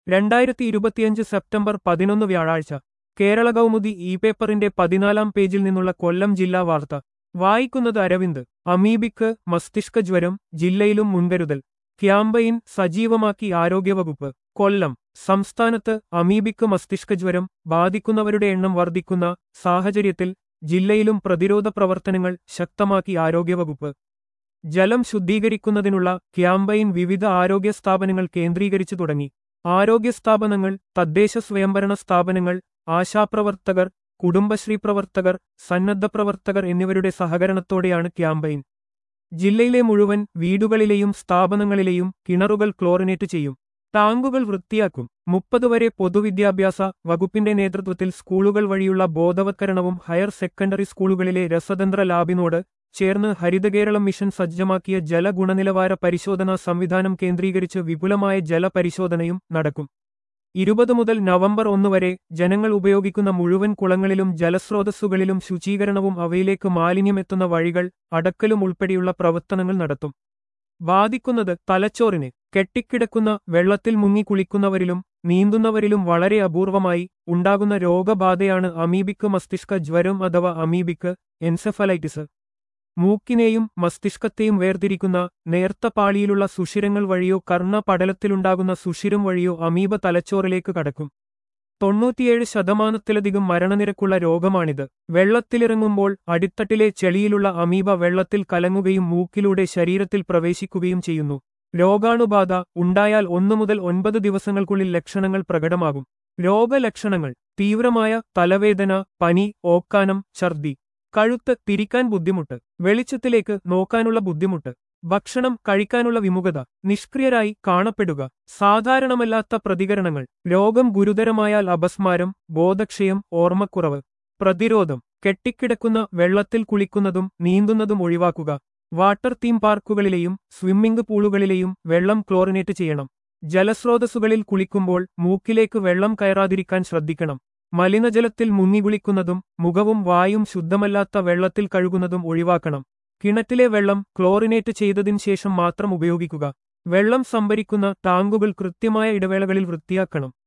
രണ്ടായിരത്തി ഇരുപത്തിയഞ്ച് സെപ്റ്റംബർ പതിനൊന്ന് വ്യാഴാഴ്ച കേരള കൗമുദി ഇ പേപ്പറിന്റെ പതിനാലാം പേജിൽ നിന്നുള്ള കൊല്ലം ജില്ലാ വാർത്ത വായിക്കുന്നത് അരവിന്ദ് അമീബിക്ക് മസ്തിഷ്ക ജ്വരം ജില്ലയിലും മുൻകരുതൽ ക്യാമ്പയിൻ സജീവമാക്കി ആരോഗ്യവകുപ്പ് കൊല്ലം സംസ്ഥാനത്ത് അമീബിക്ക് മസ്തിഷ്ക ജ്വരം ബാധിക്കുന്നവരുടെ എണ്ണം വർദ്ധിക്കുന്ന സാഹചര്യത്തിൽ ജില്ലയിലും പ്രതിരോധ പ്രവർത്തനങ്ങൾ ശക്തമാക്കി ആരോഗ്യവകുപ്പ് ജലം ശുദ്ധീകരിക്കുന്നതിനുള്ള ക്യാമ്പയിൻ വിവിധ ആരോഗ്യ സ്ഥാപനങ്ങൾ കേന്ദ്രീകരിച്ചു തുടങ്ങി ആരോഗ്യ സ്ഥാപനങ്ങൾ തദ്ദേശ സ്വയംഭരണ സ്ഥാപനങ്ങൾ ആശാപ്രവർത്തകർ കുടുംബശ്രീ പ്രവർത്തകർ സന്നദ്ധ പ്രവർത്തകർ എന്നിവരുടെ സഹകരണത്തോടെയാണ് ക്യാമ്പയിൻ ജില്ലയിലെ മുഴുവൻ വീടുകളിലെയും സ്ഥാപനങ്ങളിലെയും കിണറുകൾ ക്ലോറിനേറ്റ് ചെയ്യും ടാങ്കുകൾ വൃത്തിയാക്കും മുപ്പത് വരെ പൊതുവിദ്യാഭ്യാസ വകുപ്പിന്റെ നേതൃത്വത്തിൽ സ്കൂളുകൾ വഴിയുള്ള ബോധവത്കരണവും ഹയർ സെക്കൻഡറി സ്കൂളുകളിലെ രസതന്ത്ര ലാബിനോട് ചേർന്ന് ഹരിതകേരളം മിഷൻ സജ്ജമാക്കിയ ജലഗുണനിലവാര പരിശോധനാ സംവിധാനം കേന്ദ്രീകരിച്ച് വിപുലമായ ജലപരിശോധനയും നടക്കും ഇരുപത് മുതൽ നവംബർ ഒന്ന് വരെ ജനങ്ങൾ ഉപയോഗിക്കുന്ന മുഴുവൻ കുളങ്ങളിലും ജലസ്രോതസ്സുകളിലും ശുചീകരണവും അവയിലേക്ക് മാലിന്യമെത്തുന്ന വഴികൾ അടക്കലും ഉൾപ്പെടെയുള്ള പ്രവർത്തനങ്ങൾ നടത്തും ബാധിക്കുന്നത് തലച്ചോറിനെ കെട്ടിക്കിടക്കുന്ന വെള്ളത്തിൽ മുങ്ങി കുളിക്കുന്നവരിലും നീന്തുന്നവരിലും വളരെ അപൂർവമായി ഉണ്ടാകുന്ന രോഗബാധയാണ് അമീബിക്ക് മസ്തിഷ്ക ജ്വരം അഥവാ അമീബിക്ക് എൻസെഫലൈറ്റിസ് മൂക്കിനെയും മസ്തിഷ്കത്തെയും വേർതിരിക്കുന്ന നേർത്ത പാളിയിലുള്ള സുഷിരങ്ങൾ വഴിയോ കർണപടലത്തിലുണ്ടാകുന്ന സുഷിരം വഴിയോ അമീബ തലച്ചോറിലേക്ക് കടക്കും തൊണ്ണൂറ്റിയേഴ് ശതമാനത്തിലധികം മരണനിരക്കുള്ള രോഗമാണിത് വെള്ളത്തിലിറങ്ങുമ്പോൾ അടിത്തട്ടിലെ ചെളിയിലുള്ള അമീബ വെള്ളത്തിൽ കലങ്ങുകയും മൂക്കിലൂടെ ശരീരത്തിൽ പ്രവേശിക്കുകയും ചെയ്യുന്നു രോഗാണുബാധ ഉണ്ടായാൽ ഒന്നു മുതൽ ഒൻപത് ദിവസങ്ങൾക്കുള്ളിൽ ലക്ഷണങ്ങൾ പ്രകടമാകും രോഗലക്ഷണങ്ങൾ തീവ്രമായ തലവേദന പനി ഓക്കാനം ഛർദി കഴുത്ത് തിരിക്കാൻ ബുദ്ധിമുട്ട് വെളിച്ചത്തിലേക്ക് നോക്കാനുള്ള ബുദ്ധിമുട്ട് ഭക്ഷണം കഴിക്കാനുള്ള വിമുഖത നിഷ്ക്രിയരായി കാണപ്പെടുക സാധാരണമല്ലാത്ത പ്രതികരണങ്ങൾ രോഗം ഗുരുതരമായാൽ അപസ്മാരം ബോധക്ഷയം ഓർമ്മക്കുറവ് പ്രതിരോധം കെട്ടിക്കിടക്കുന്ന വെള്ളത്തിൽ കുളിക്കുന്നതും നീന്തുന്നതും ഒഴിവാക്കുക വാട്ടർ തീം പാർക്കുകളിലെയും സ്വിമ്മിംഗ് പൂളുകളിലെയും വെള്ളം ക്ലോറിനേറ്റ് ചെയ്യണം ജലസ്രോതസ്സുകളിൽ കുളിക്കുമ്പോൾ മൂക്കിലേക്ക് വെള്ളം കയറാതിരിക്കാൻ ശ്രദ്ധിക്കണം മലിനജലത്തിൽ മുങ്ങികുളിക്കുന്നതും മുഖവും വായും ശുദ്ധമല്ലാത്ത വെള്ളത്തിൽ കഴുകുന്നതും ഒഴിവാക്കണം കിണറ്റിലെ വെള്ളം ക്ലോറിനേറ്റ് ചെയ്തതിനു ശേഷം മാത്രം ഉപയോഗിക്കുക വെള്ളം സംഭരിക്കുന്ന ടാങ്കുകൾ കൃത്യമായ ഇടവേളകളിൽ വൃത്തിയാക്കണം